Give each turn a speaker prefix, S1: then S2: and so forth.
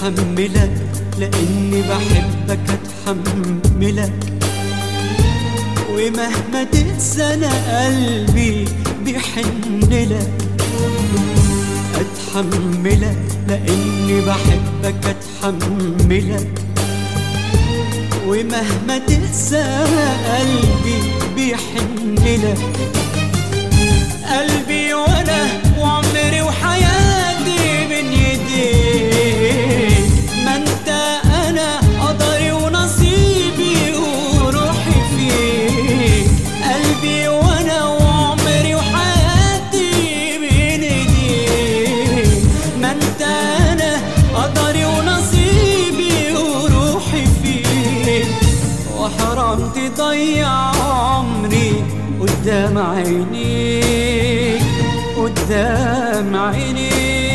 S1: اتحملك لاني بحبك اتحملك ومهما تتسنى قلبي بيحن لك اتحملك لاني بحبك اتحملك ومهما تقسى قلبي بيحن لك قلبي وانا وعمري وحياتي بين ايديك ما انت انا قدري ونصيبي وروحي فيك قلبي وانا وعمري وحياتي بين ايديك ما انت انا قدري ونصيبي وروحي فيك وحرام تضيع عمري قدام عينيك قدام عينيك